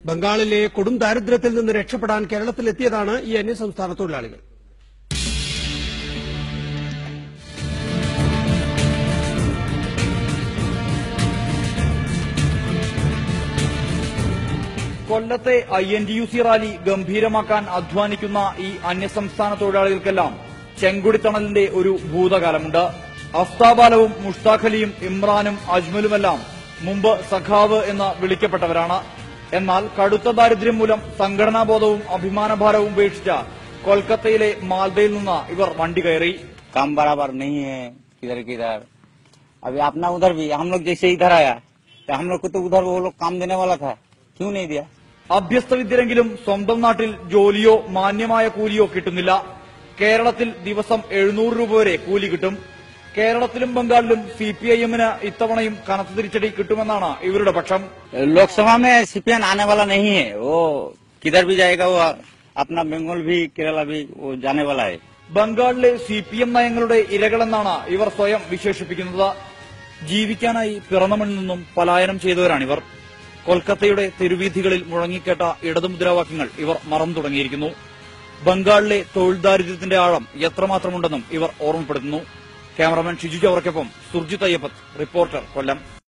ബംഗാളിലെ കൊടും ദാരിദ്ര്യത്തിൽ നിന്ന് രക്ഷപ്പെടാൻ കേരളത്തിലെത്തിയതാണ് ഈ അന്യസംസ്ഥാന തൊഴിലാളികൾ കൊല്ലത്തെ I N T U C rally ഗംഭീരമാക്കാൻ അധ്വാനിക്കുന്ന ഈ അന്യസംസ്ഥാന തൊഴിലാളികൾക്കെല്ലാം ചെങ്കുടിത്തണലിന്റെ ഒരു ഭൂതകാലമുണ്ട് അഫ്താബാലവും മുഷ്താഖ് അലിയും ഇമ്രാനും അജ്മലുമെല്ലാം മുമ്പ് സഖാവ് എന്ന് വിളിക്കപ്പെട്ടവരാണ് എന്നാൽ കടുത്ത ദാരിദ്ര്യം മൂലം സംഘടനാബോധവും അഭിമാനഭാരവും ഉപേക്ഷിച്ച കൊൽക്കത്തയിലെ മാൽദയിൽ നിന്ന് ഇവർ വണ്ടി കയറി काम बराबर नहीं है किधर किधर अभी अपना उधर भी हम लोग जैसे इधर आया तो हम लोग को तो उधर वो लोग काम देने वाला था क्यों नहीं दिया അഭ്യസ്തവിദ്യരെങ്കിലും സ്വന്തം നാട്ടിൽ ജോലിയോ മാന്യമായ കൂലിയോ കിട്ടുന്നില്ല കേരളത്തിൽ ദിവസം എഴുന്നൂറ് രൂപ വരെ കൂലി കിട്ടും കേരളത്തിലും ബംഗാളിലും സി പി ഐ എമ്മിന് ഇത്തവണയും കനത്ത തിരിച്ചടി കിട്ടുമെന്നാണ് ഇവരുടെ പക്ഷം लोकसभा में सीपीएम आने वाला नहीं है वो किधर भी जाएगा वो अपना बंगाल भी केरला भी वो जाने वाला है ബംഗാളിലെ സി പി എം നയങ്ങളുടെ ഇരകളെന്നാണ് ഇവർ സ്വയം വിശേഷിപ്പിക്കുന്നത് ജീവിക്കാനായി പിറന്ന മണ്ണിൽ നിന്നും പലായനം ചെയ്തവരാണിവർ കൊൽക്കത്തയുടെ തെരുവീഥികളിൽ മുഴങ്ങിക്കേട്ട ഇടതുമുദ്രാവാക്യങ്ങൾ ഇവർ മറന്നു തുടങ്ങിയിരിക്കുന്നു ബംഗാളിലെ തൊഴിൽ ദാരിദ്ര്യത്തിന്റെ ആഴം എത്രമാത്രമുണ്ടെന്നും ഇവർ ഓർമ്മപ്പെടുത്തുന്നു ക്യാമറമാൻ ഷിജു ചവറയ്ക്കൊപ്പം സുർജിത് അയ്യപ്പത്ത് റിപ്പോർട്ടർ കൊല്ലം